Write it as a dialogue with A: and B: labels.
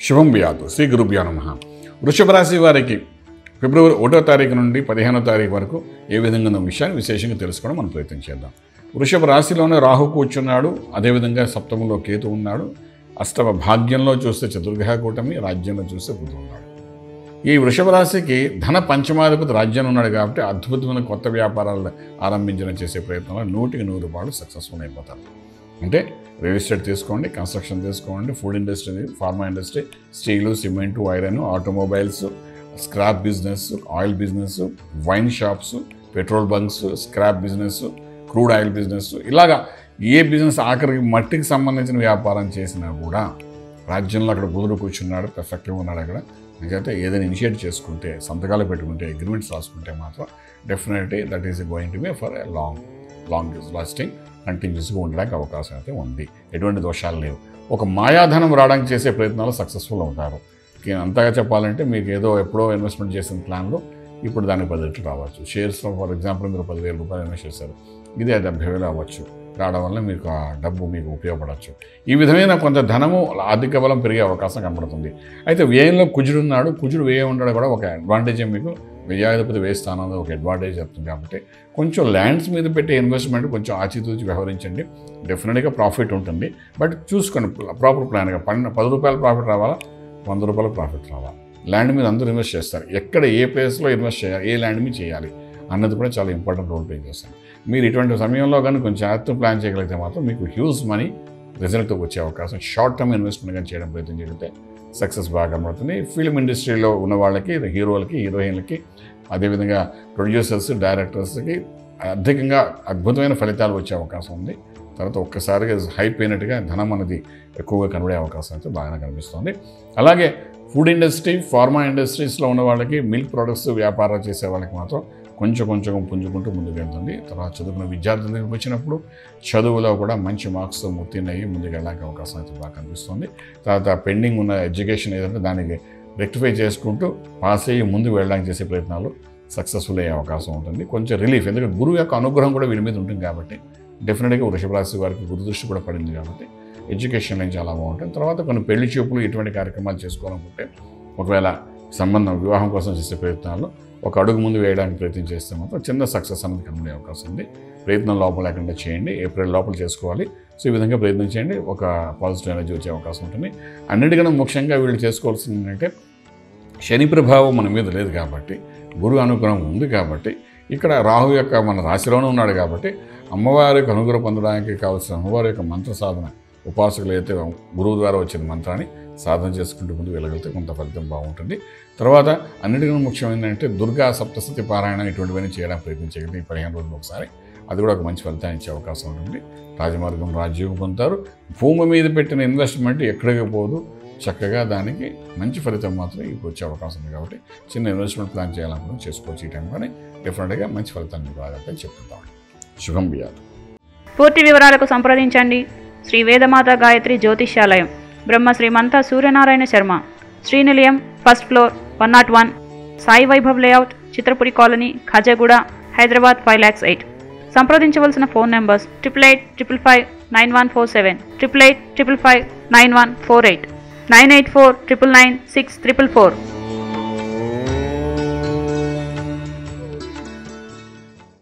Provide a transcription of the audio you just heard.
A: శుభం వ్యాధు శ్రీ గురుభ్యో నమ వృషభ రాశి వారికి ఫిబ్రవరి ఒకటో తారీఖు నుండి పదిహేనో తారీఖు వరకు ఏ విధంగా ఉన్న విషయాన్ని విశేషంగా తెలుసుకోవడం మనం ప్రయత్నం చేద్దాం వృషభ రాశిలోనే రాహు కూర్చున్నాడు అదేవిధంగా సప్తమంలో కేతు ఉన్నాడు అష్టమ భాగ్యంలో చూస్తే చతుర్గ్రహ కూటమి రాజ్యంలో చూస్తే బుధుడు ఉన్నాడు ఈ వృషభ రాశికి ధన పంచమాధిపతి రాజ్యం ఉన్నాడు కాబట్టి అద్భుతమైన కొత్త వ్యాపారాలు ఆరంభించడం చేసే ప్రయత్నంలో నూటికి నూరు రూపాయలు సక్సెస్ఫుల్ అయిపోతారు అంటే రియల్ ఎస్టేట్ తీసుకోండి కన్స్ట్రక్షన్ తీసుకోండి food industry pharma industry steel cement iron automobiles scrap business oil business wine shops petrol bunks scrap business crude oil business ఇలాగా ఏ బిజినెస్ ఆఖరికి మట్టికి సంబంధించిన వ్యాపారం చేసినా కూడా రాజ్యంలో అక్కడ బుధుడు కూర్చున్నాడు పర్ఫెక్ట్గా ఉన్నాడు అక్కడ నిజైతే ఏదైనా ఇనిషియేట్ చేసుకుంటే సంతకాలు పెట్టుకుంటే అగ్రిమెంట్స్ రాసుకుంటే మాత్రం definitely that is going to be for a long long lasting కంటిన్యూస్గా ఉండడానికి అవకాశం అయితే ఉంది ఎటువంటి దోషాలు లేవు ఒక మాయాధనం రావడానికి చేసే ప్రయత్నాలు సక్సెస్ఫుల్ అవుతారు ఇక అంతగా చెప్పాలంటే మీకు ఏదో ఎప్పుడో ఇన్వెస్ట్మెంట్ చేసిన ప్లాన్లో ఇప్పుడు దానికి పది రెట్లు రావచ్చు షేర్స్లో ఫర్ ఎగ్జాంపుల్ మీరు పదివేల రూపాయలు ఇన్వెస్ట్ చేశారు ఇది డెబ్బై వేలు అవ్వచ్చు రావడం వల్ల మీకు ఆ డబ్బు మీకు ఉపయోగపడవచ్చు ఈ విధమైన కొంత ధనము ఆర్థిక బలం పెరిగే అవకాశం కనబడుతుంది అయితే వ్యయంలో కుజుడు ఉన్నాడు కుజుడు వ్యయం ఉండడం కూడా ఒక అడ్వాంటేజ్ మీకు వ్యయాధిపతి వ్యయ స్థానంలో ఒక అడ్వాంటేజ్ చెప్తుంది కాబట్టి కొంచెం ల్యాండ్స్ మీద పెట్టే ఇన్వెస్ట్మెంట్ కొంచెం ఆచితూచి వ్యవహరించండి డెఫినెట్గా ప్రాఫిట్ ఉంటుంది బట్ చూసుకోండి ప్రాపర్ ప్లాన్గా పన్నెండు పది రూపాయల ప్రాఫిట్ రావాలా వంద రూపాయల ప్రాఫిట్ రావాలి ల్యాండ్ మీద అందరూ ఇన్వెస్ట్ చేస్తారు ఎక్కడ ఏ ప్లేస్లో ఇన్వెస్ట్ చేయాలి ఏ ల్యాండ్ మీద చేయాలి అన్నది కూడా చాలా ఇంపార్టెంట్ రోల్ ప్లే చేస్తాను మీరు ఇటువంటి సమయంలో కానీ కొంచెం జాగ్రత్త ప్లాన్ చేయగలిగితే మాత్రం మీకు హ్యూజ్ మనీ రిజల్ట్ వచ్చే అవకాశం షార్ట్ టర్మ్ ఇన్వెస్ట్మెంట్ కానీ చేయడం ప్రయత్నం చేయగలిగితే సక్సెస్ బాగా కనబడుతుంది ఫిల్మ్ ఇండస్ట్రీలో ఉన్న వాళ్ళకి హీరోలకి హీరోయిన్లకి అదేవిధంగా ప్రొడ్యూసర్స్ డైరెక్టర్స్కి అధికంగా అద్భుతమైన ఫలితాలు వచ్చే అవకాశం ఉంది తర్వాత ఒక్కసారిగా హైప్ అయినట్టుగా ధనం అనేది ఎక్కువగా కనబడే అవకాశం అయితే బాగానే కనిపిస్తుంది అలాగే ఫుడ్ ఇండస్ట్రీ ఫార్మా ఇండస్ట్రీస్లో ఉన్న వాళ్ళకి మిల్క్ ప్రొడక్ట్స్ వ్యాపారాలు చేసే వాళ్ళకి మాత్రం కొంచెం కొంచెం పుంజుకుంటూ ముందుకు వెళ్తుంది తర్వాత చదువుకున్న విద్యార్థుల దగ్గరికి వచ్చినప్పుడు చదువులో కూడా మంచి మార్క్స్ ఉత్తీర్ణయ్యి ముందుకు వెళ్ళడానికి అవకాశం అయితే బాగా కనిపిస్తుంది తర్వాత పెండింగ్ ఉన్న ఎడ్యుకేషన్ ఏదంటే దానికి రెక్టిఫై చేసుకుంటూ పాస్ అయ్యి ముందుకు వెళ్ళడానికి చేసే ప్రయత్నాలు సక్సెస్ఫుల్ అయ్యే అవకాశం ఉంటుంది కొంచెం రిలీఫ్ ఎందుకంటే గురువు యొక్క అనుగ్రహం కూడా వీరి మీద ఉంటుంది కాబట్టి డెఫినెట్గా వృషభ రాశి వారికి గురు దృష్టి కూడా పడింది కాబట్టి ఎడ్యుకేషన్ లైన్ చాలా బాగుంటుంది తర్వాత కొన్ని పెళ్లి చూపులు ఇటువంటి కార్యక్రమాలు చేసుకోవాలనుకుంటే ఒకవేళ సంబంధం వివాహం కోసం చేసే ప్రయత్నాల్లో ఒక అడుగు ముందు వేయడానికి ప్రయత్నం చేస్తే మాత్రం చిన్న సక్సెస్ అనేది కనబడే అవకాశం ఉంది ప్రయత్నం లోపల లేకుండా చేయండి ఏప్రిల్ లోపల చేసుకోవాలి సో ఈ విధంగా ప్రయత్నం చేయండి ఒక పాజిటివ్ ఎనర్జీ వచ్చే అవకాశం ఉంటుంది అన్నిటికన్నా ముఖ్యంగా వీళ్ళు చేసుకోవాల్సింది ఏంటంటే శని ప్రభావం మన మీద లేదు కాబట్టి గురు అనుగ్రహం ఉంది కాబట్టి ఇక్కడ రాహు యొక్క మన రాశిలోనే ఉన్నాడు కాబట్టి అమ్మవారి యొక్క అనుగ్రహం పొందడానికి కావాల్సిన అమ్మవారి యొక్క మంత్ర సాధన ఉపాసకులు అయితే గురువు ద్వారా వచ్చిన మంత్రాన్ని సాధన చేసుకుంటూ ముందు వెళ్ళగలిగితే కొంత ఫలితం బాగుంటుంది తర్వాత అన్నిటికన్నా ముఖ్యమైనదంటే దుర్గా సప్తశతి పారాయణ ఇటువంటివన్నీ చేయడానికి ప్రయత్నించగలిగితే ఈ పదిహేను రోజులు ఒకసారి అది కూడా ఒక మంచి ఫలితాన్ని ఇచ్చే అవకాశం ఉంటుంది రాజమార్గం రాజ్యోగం పొందుతారు భూమి మీద పెట్టిన ఇన్వెస్ట్మెంట్ ఎక్కడికి పోదు చక్కగా దానికి మంచి ఫలితం మాత్రం ఇప్పుడు వచ్చే అవకాశం ఉంది కాబట్టి చిన్న ఇన్వెస్ట్మెంట్ ప్లాన్ చేయాలనుకుని చేసుకోవచ్చు ఈ టైంలోనే డెఫినెట్గా మంచి ఫలితాన్ని రాగలని చెప్తుంటాం శుభం బియాలు
B: పూర్తి వివరాలకు సంప్రదించండి శ్రీ వేదమాత గాయత్రి జ్యోతిష్యాలయం Brahma Srimanta Suryanarayana Sharma Srinilayam first floor one nought one Sai Vaibhav layout Chitrapuri colony Khajaguda Hyderabad five lakhs eight సంప్రదించవలసిన phone numbers triple eight triple five nine one four seven triple eight triple five nine one four eight nine eight four triple nine six triple four